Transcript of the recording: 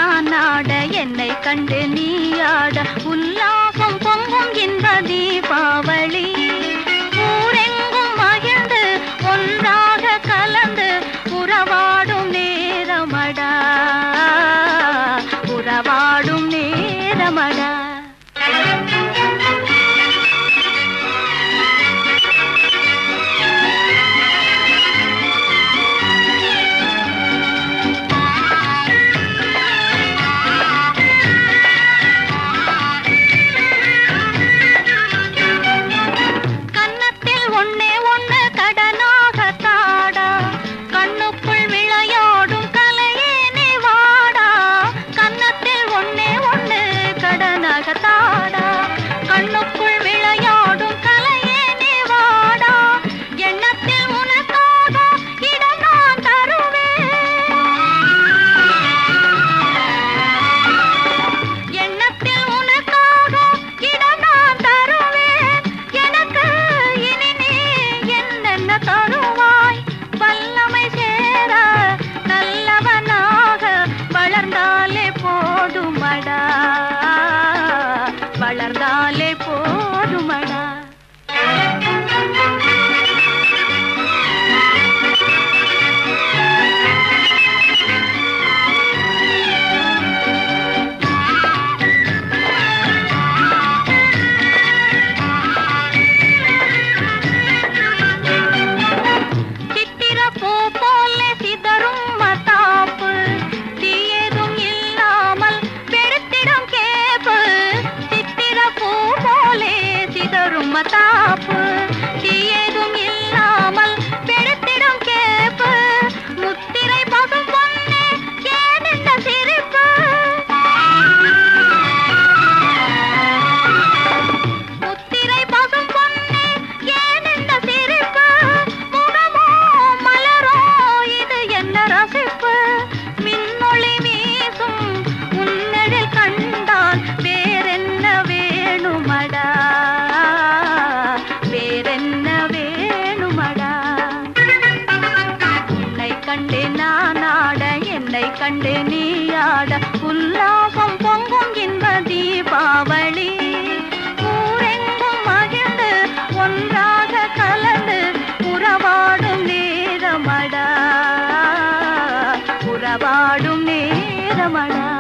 நான் ஆட என்னை கண்டு நீ ஆட உல்லாசம் பொங்கும் இன்ப தீபாவளி ஊரெங்கும் மகிழ்ந்து ஒன்றாக கலந்து உறவாடும் நேரமடா உறவாடும் நேரமடா கன்னத்தில் ஒன்னே ஒண்ணு கடனாக தாடா கண்ணுக்குள் விளையாடும் கலையே நீ வாடா கன்னத்தில் ஒன்னே ஒண்ணு கடனாக தாடா கண்ணுக்குள் விளையாடும் கலையே நீ வாடா எண்ணத்தில் உனக்காக இடம் நான் தருவேன் எண்ணத்தில் உனக்காக இடம் நான் தருவேன் எனக்கு இனி நீ என்னென்ன தருவாய் வல்லமை சேர நல்லவனாக வளர்ந்தாலே போதுமடா வளர்ந்தாலே போதுமடா சித்திர பூ போல சிதறும் மத்தாப்பு தீயதும் இல்லாமல் பெருத்திடம் கேப்பு சித்திர பூ போலே சிதறும் மத்தாப்பு தீயதும் இல்லாமல் பெருத்திடம் கேப்பு முத்திரை பசும் பொன்னே ஏனென்ன சிரிப்பு முத்திரை பசும் பொன்னே ஏனென்ன சிரிப்பு முகமோ மலரோ இது என்ன ரசிப்பு மின்னொளி வீசும் உன்னழில் கண்டால் வேறென்ன வேணுமடா வேறென்ன வேணுமடா உன்னை கண்டு நான் ஆட என்னை கண்டு நீ ஆட உல்லாசம் பொங்கும் இன்ப தீபாவளி ஊரெங்கும் மகிழ்ந்து ஒன்றாக கலந்து உறவாடும் நேரமடா உறவாடும் நேரமடா